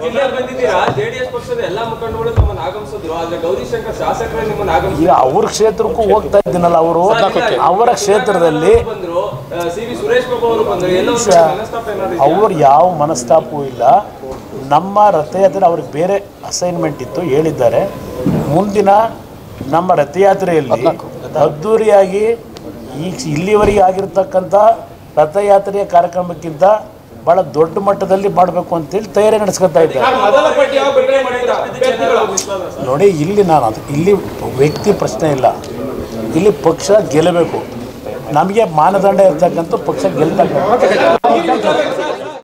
ಜಿಲ್ಲೆಗೆ ಬಂದಿದ್ದೀರಾ ಜೆಡಿಎಸ್ ಪಕ್ಷದ ಎಲ್ಲಾ ಮುಖಂಡಗಳು ತಮ್ಮನ್ನ ಆಗಮಿಸಿದ್ರು ಆದ್ರೆ ಗೌರಿಶಂಕರ್ ಶಾಸಕರೇ ನಿಮ್ಮನ್ನ ಆಗಮಿಸಿದ್ರು ಈಗ ಅವ್ರ ಕ್ಷೇತ್ರಕ್ಕೂ ಹೋಗ್ತಾ ಇದ್ದೀನಲ್ಲ ಅವರು ಅವರ ಕ್ಷೇತ್ರದಲ್ಲಿ ಬಂದ್ರು ಸಿ ವಿ ಸುರೇಶ್ ಬಾಬು ಅವರು ಬಂದ್ರು ಎಲ್ಲ ಒಂದು ಮನಸ್ತಾಪ ಏನಾದ್ರು ಇದೆಯಾ? ಅವ್ರು ಯಾವ ಮನಸ್ತಾಪವೂ ಇಲ್ಲ ನಮ್ಮ ರಥಯಾತ್ರೆ ಅವ್ರಿಗೆ ಬೇರೆ ಅಸೈನ್ಮೆಂಟ್ ಇತ್ತು ಹೇಳಿದ್ದಾರೆ ಮುಂದಿನ ನಮ್ಮ ರಥಯಾತ್ರೆಯಲ್ಲಿ ಅದ್ಧೂರಿಯಾಗಿ ಈ ಇಲ್ಲಿವರೆಗೆ ಆಗಿರ್ತಕ್ಕಂಥ ರಥಯಾತ್ರೆಯ ಕಾರ್ಯಕ್ರಮಕ್ಕಿಂತ ಭಾಳ ದೊಡ್ಡ ಮಟ್ಟದಲ್ಲಿ ಮಾಡಬೇಕು ಅಂತೇಳಿ ತಯಾರಿ ನಡೆಸ್ಕೊತಾ ಇದ್ದಾರೆ ಮೊದಲ ಪಟ್ಟಿ ಯಾವ ಬಿಡುಗಡೆ ಮಾಡಿದ್ರ ಅಭ್ಯರ್ಥಿಗಳು ನೋಡಿ ಇಲ್ಲಿ ನಾನು ಅದು ಇಲ್ಲಿ ವ್ಯಕ್ತಿ ಪ್ರಶ್ನೆ ಇಲ್ಲ ಇಲ್ಲಿ ಪಕ್ಷ ಗೆಲ್ಲಬೇಕು ನಮಗೆ ಮಾನದಂಡ ಇರ್ತಕ್ಕಂಥ ಪಕ್ಷ ಗೆಲ್ತಕ್ಕಂಥ